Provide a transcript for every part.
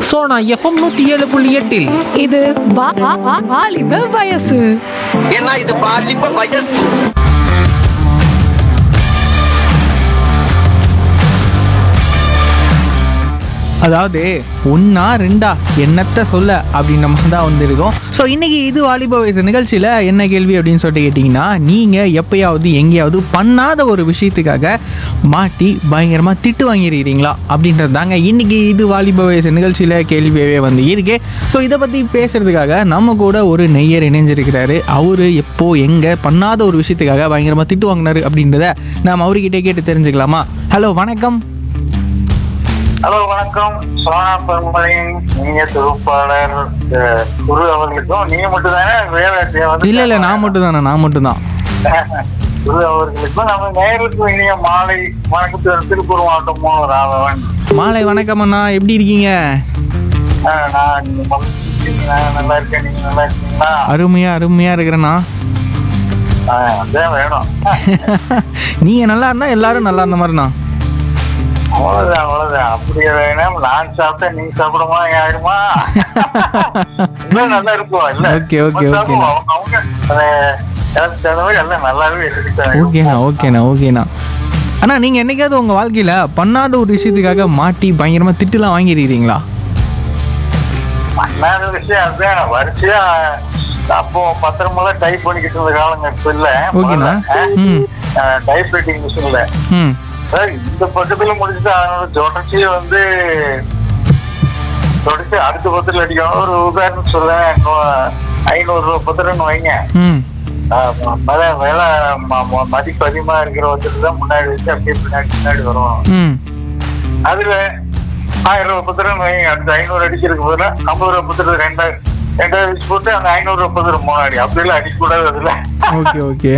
Sona FM நூத்தி ஏழு புள்ளி எட்டில் இது வா- வா- வா- வாலிப வயசு ஏன்னா இது பாலிப்ப வயசு அதாவது ஒன்றா ரெண்டா என்னத்த சொல்ல அப்படின்ற மாதிரி தான் வந்திருக்கோம் ஸோ இன்றைக்கி இது வாலிப வயசு நிகழ்ச்சியில் என்ன கேள்வி அப்படின்னு சொல்லிட்டு கேட்டிங்கன்னா நீங்கள் எப்பயாவது எங்கேயாவது பண்ணாத ஒரு விஷயத்துக்காக மாட்டி பயங்கரமாக திட்டு வாங்கியிருக்கிறீங்களா அப்படின்றது தாங்க இன்றைக்கி இது வாலிப வயசு நிகழ்ச்சியில் கேள்வியாகவே வந்து இருக்கு ஸோ இதை பற்றி பேசுகிறதுக்காக நம்ம கூட ஒரு நெய்யர் இணைஞ்சிருக்கிறாரு அவர் எப்போ எங்கே பண்ணாத ஒரு விஷயத்துக்காக பயங்கரமாக திட்டு வாங்கினாரு அப்படின்றத நாம் அவர்கிட்டே கேட்டு தெரிஞ்சுக்கலாமா ஹலோ வணக்கம் ஹலோ வணக்கம் சோனா பெருமலையின் இனிய தொகுப்பாளர் அஹ், குரு அவர்களுக்கும் நீங்க மட்டும் தானே வேற வந்து இல்லை இல்லை நான் மட்டும் தானே நான் மட்டும் தான் குரு அவர்களுக்கும் நம்ம நேருக்கு இனிய மாலை வணக்கத்தில் திருப்பூர் மாவட்டம் மூணு ராகவன் மாலை வணக்கம் அண்ணா எப்படி இருக்கீங்க அஹ், நான் நீங்க முதல்ல இருக்கீங்க, நான் நல்லா இருக்கேன் நீங்க நல்லா இருக்கீங்களா அருமையா அருமையா இருக்கிறேண்ணா அஹ், அதான் வேணும் நீங்க நல்லா இருந்தா எல்லாரும் நல்லா இருந்த மாதிரிண்ணா அவ்வளவுதான் அவ்வளவுதான் அப்படி வேணும் நான் சாப்பிட்டா நீங்க சாப்பிடுமா யாருமா இன்னும் நல்லா இருக்கும் இல்ல Okay, okay, நம்ம okay. சாப்பிடுவோம். அவங்க அவங்க அஹ், எனக்கு தகுந்த மாதிரி எல்லாம் நல்லாவே எடுத்துக்கிட்டாங்க ஓகேண்ணா ஓகேண்ணா ஓகேண்ணா அண்ணா நீங்க என்னைக்காவது உங்க வாழ்க்கையில பண்ணாத ஒரு விஷயத்துக்காக மாட்டி பயங்கரமா திட்டுலாம் வாங்கியிருக்கிறீங்களா பண்ணாத விஷயம் அதுதான் வரிசையா அப்போ பத்திரமெல்லாம் டைப் பண்ணிக்கிட்டு இருந்த காலங்க இப்ப இல்ல ஓகேண்ணா ம் டைப் ரைட்டிங் மிஷின்ல ம் இந்த பக்கத்துல முடிச்சுட்டு அதனோட தொடர்ச்சியை வந்து தொடர்ச்சி அடுத்த பத்திரம் அடிக்கணும் ஒரு உதாரணம் சொல்லேன் ஐநூறு ரூபா பத்திரம்னு வைங்க ம் ஆஹ் விலை விலை ம- ம- மதிப்பு அதிகமா இருக்கிற பத்திரம் தான் முன்னாடி வச்சு அப்படியே பின்னாடி பின்னாடி வரும் ம் அதுல ஆயிரம் ரூபாய் பத்திரம் வைங்க அடுத்த ஐநூறு அடிக்கிறதுக்கு பதிலா ஐம்பது ரூபாய் பத்திரம் ரெண்டாயிரம் ரெண்டாயிரம் வச்சு போட்டு அந்த ஐநூறு ரூபாய் பத்திரம் முன்னாடி அப்படிலாம் அடிக்கக்கூடாது அதுல ஓகே ஓகே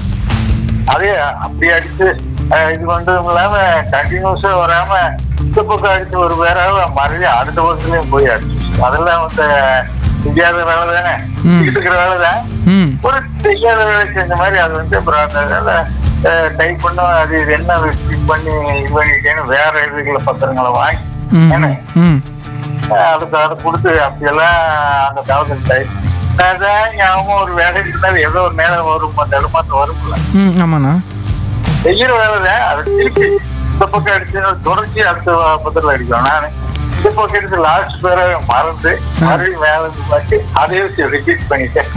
அதே அப்படி அடிச்சு அஹ், இது பண்றதும் இல்லாம கண்டினியூஸா வராம இந்த பக்கம் அடிச்சு ஒரு வேற மறுபடியும் அடுத்த வருஷத்துலயும் போய் அடிச்சு அதெல்லாம் வந்து செய்யாத வேலை தானே ம். இருக்கிற வேலை தான் ம் ஒரு செய்யாத வேலை செஞ்ச மாதிரி அது வந்து அப்புறம் அந்த டைப் பண்ணும் அது இது என்ன ஸ்டிக் பண்ணி இது பண்ணிட்டேன்னு வேற இதுகளை பத்திரங்களை வாங்கி ம் என்ன? ம் அஹ் அதுக்கு அதை கொடுத்து அப்படியெல்லாம் அந்த காலத்துல டைப் அதான் ஞாபகம் ஒரு வேலை இருந்தாலும் ஏதோ ஒரு நேரம் வரும் அந்த இடமாற்றம் வரும்ல ம் ஆமாண்ணா செய்யற வேலை தான் அது திருப்பி இந்த பக்கம் அடிச்சு தொடர்ச்சி அடுத்த பத்திரம் அடிக்கும் நான் இந்த பக்கம் எடுத்து லாஸ்ட் பேரை மறந்து மறுபடியும் மேல இருந்து பார்த்து அதே வச்சு ரிப்பீட் பண்ணிட்டேன்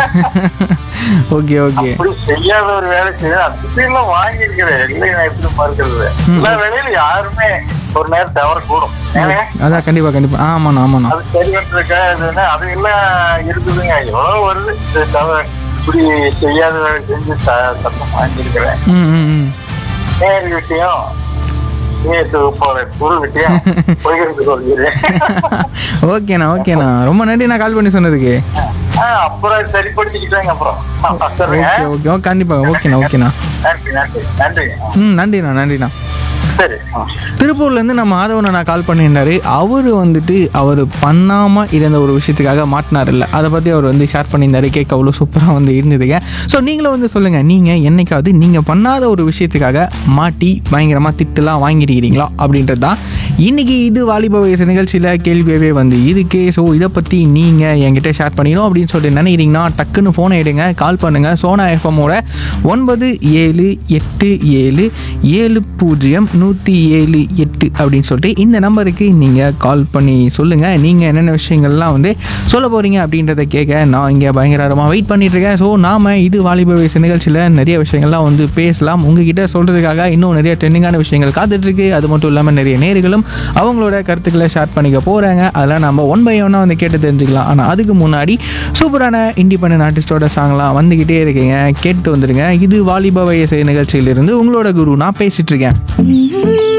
ஓகே ஓகே அப்படி செய்யாத ஒரு வேலை செய்ய அப்படிலாம் வாங்கியிருக்கிறேன் இல்லை நான் எப்படி மறுக்கிறது எல்லா வேலையிலும் யாருமே ஒரு நேரம் தவறக்கூடும் ஏன்னா, அதான் கண்டிப்பா கண்டிப்பா ஆமாண்ணா ஆமாண்ணா அது சரி பண்றதுக்கா இதுன்னா அது எல்லாம் இருக்குதுங்க எவ்வளவு வருது இது தவறு இப்படி செய்யாத வேலை செஞ்சு த- தப்பம் வாங்கியிருக்கிறேன் ம் ம் ம் நேரு கிட்டையும் நேற்று போற குரு கிட்டையும் போயிருந்து சொல்கிறேன் ஓகேண்ணா ஓகேண்ணா ரொம்ப நன்றி நான் கால் பண்ணி சொன்னதுக்கு ஆஹ் அப்புறம் சரிப்படுத்திக்கிட்டாங்க அப்புறம் சரிங்க ஓகே ஓகே ஓ கண்டிப்பாக ஓகேண்ணா ஓகேண்ணா நன்றி நன்றி நன்றி ம் நன்றிண்ணா நன்றிண்ணா சரி ஆ. திருப்பூர்லேருந்து நம்ம மாதவனை நான் கால் பண்ணியிருந்தாரு அவர் வந்துட்டு அவர் பண்ணாமல் இருந்த ஒரு விஷயத்துக்காக மாட்டினார்ல அதை பற்றி அவர் வந்து ஷேர் பண்ணியிருந்தாரு கேட்க அவ்வளோ சூப்பராக வந்து இருந்ததுங்க ஸோ நீங்களும் வந்து சொல்லுங்கள் நீங்கள் என்னைக்காவது நீங்கள் பண்ணாத ஒரு விஷயத்துக்காக மாட்டி பயங்கரமாக திட்டுலாம் வாங்கியிருக்கிறீங்களா அப்படின்றது தான் இன்றைக்கி இது வாலிப வயசு நிகழ்ச்சியில் கேள்வியாகவே வந்து இருக்கு ஸோ இதை பற்றி நீங்கள் என்கிட்ட ஷேர் பண்ணிக்கணும் அப்படின்னு சொல்லிட்டு நினைக்கிறீங்கன்னா டக்குன்னு ஃபோனை எடுங்க கால் பண்ணுங்கள் சோனா எஃப்எம்மோட ஒன்பது ஏழு எட்டு ஏழு ஏழு பூஜ்ஜியம் நூற்றி ஏழு எட்டு அப்படின்னு சொல்லிட்டு இந்த நம்பருக்கு நீங்கள் கால் பண்ணி சொல்லுங்கள் நீங்கள் என்னென்ன விஷயங்கள்லாம் வந்து சொல்ல போகிறீங்க அப்படின்றத கேட்க நான் இங்கே பயங்கரமாக வெயிட் பண்ணிகிட்ருக்கேன் ஸோ நாம் இது வாலிப வயசு நிகழ்ச்சியில் நிறைய விஷயங்கள்லாம் வந்து பேசலாம் உங்ககிட்ட சொல்கிறதுக்காக இன்னும் நிறைய ட்ரெண்டிங்கான விஷயங்கள் காத்துட்ருக்கு அது மட்டும் இல்லாமல் நிறைய நேர்களும் அவங்களோட கருத்துக்களை ஷேர் பண்ணிக்க போகிறாங்க அதெல்லாம் நம்ம ஒன் பை ஒன்னாக வந்து கேட்டு தெரிஞ்சுக்கலாம் ஆனால் அதுக்கு முன்னாடி சூப்பரான இண்டிபெண்டன்ட் ஆர்டிஸ்டோட சாங்லாம் வந்துக்கிட்டே இருக்கீங்க கேட்டு வந்துடுங்க இது வாலிப வயசு நிகழ்ச்சியிலிருந்து உங்களோட குரு நான் பேசிகிட்டு இருக்கேன்